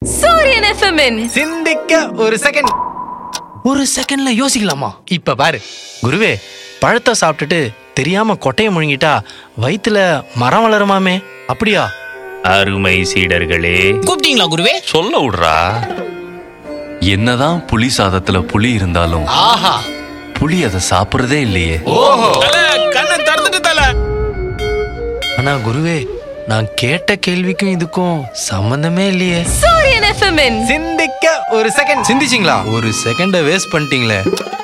சூரியன் எஃப்எம்மின் சிந்திக்க ஒரு செகண்ட் ஒரு செகண்ட்ல யோசிக்கலாமா இப்ப பாரு குருவே பழத்தை சாப்பிட்டுட்டு தெரியாம கொட்டையை முழுங்கிட்டா வயித்துல மரம் வளருமாமே அப்படியா அருமை சீடர்களே கூப்பிட்டீங்களா குருவே சொல்ல விடுறா என்னதான் புலி சாதத்துல புலி இருந்தாலும் ஆஹா புலி அதை சாப்பிடுறதே இல்லையே கண்ணை திறந்துட்டு தல ஆனா குருவே நான் கேட்ட கேள்விக்கும் இதுக்கும் சம்பந்தமே இல்லையே சூரியன் எஃப்எம்மின் சிந்திக்க ஒரு செகண்ட் சிந்திச்சிங்களா ஒரு செகண்ட வேஸ்ட் பண்ணிட்டீங்களே